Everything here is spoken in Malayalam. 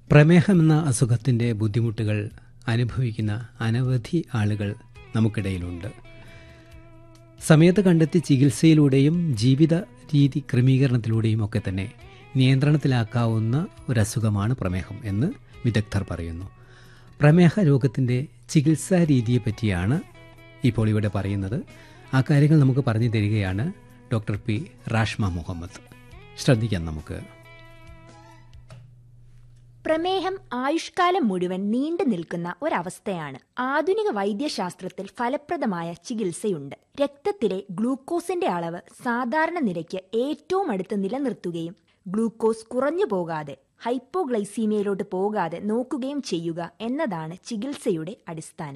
പ്രമേഹം എന്ന അസുഖത്തിൻ്റെ ബുദ്ധിമുട്ടുകൾ അനുഭവിക്കുന്ന അനവധി ആളുകൾ നമുക്കിടയിലുണ്ട് സമയത്ത് കണ്ടെത്തി ചികിത്സയിലൂടെയും ജീവിത രീതി ക്രമീകരണത്തിലൂടെയും ഒക്കെ തന്നെ നിയന്ത്രണത്തിലാക്കാവുന്ന ഒരസുഖമാണ് പ്രമേഹം എന്ന് വിദഗ്ധർ പറയുന്നു പ്രമേഹ രോഗത്തിൻ്റെ ചികിത്സാ രീതിയെ പറ്റിയാണ് ഇപ്പോൾ ഇവിടെ പറയുന്നത് ആ കാര്യങ്ങൾ നമുക്ക് പറഞ്ഞു തരികയാണ് ഡോക്ടർ പി റാഷ്മ മുഹമ്മദ് ശ്രദ്ധിക്കാം നമുക്ക് പ്രമേഹം ആയുഷ്കാലം മുഴുവൻ നീണ്ടു നിൽക്കുന്ന ഒരവസ്ഥയാണ് ആധുനിക വൈദ്യശാസ്ത്രത്തിൽ ഫലപ്രദമായ ചികിത്സയുണ്ട് രക്തത്തിലെ ഗ്ലൂക്കോസിന്റെ അളവ് സാധാരണ നിരക്ക് ഏറ്റവും അടുത്ത് നിലനിർത്തുകയും ഗ്ലൂക്കോസ് കുറഞ്ഞു പോകാതെ ഹൈപ്പോഗ്ലൈസീമിയയിലോട്ട് പോകാതെ നോക്കുകയും ചെയ്യുക എന്നതാണ് ചികിത്സയുടെ അടിസ്ഥാനം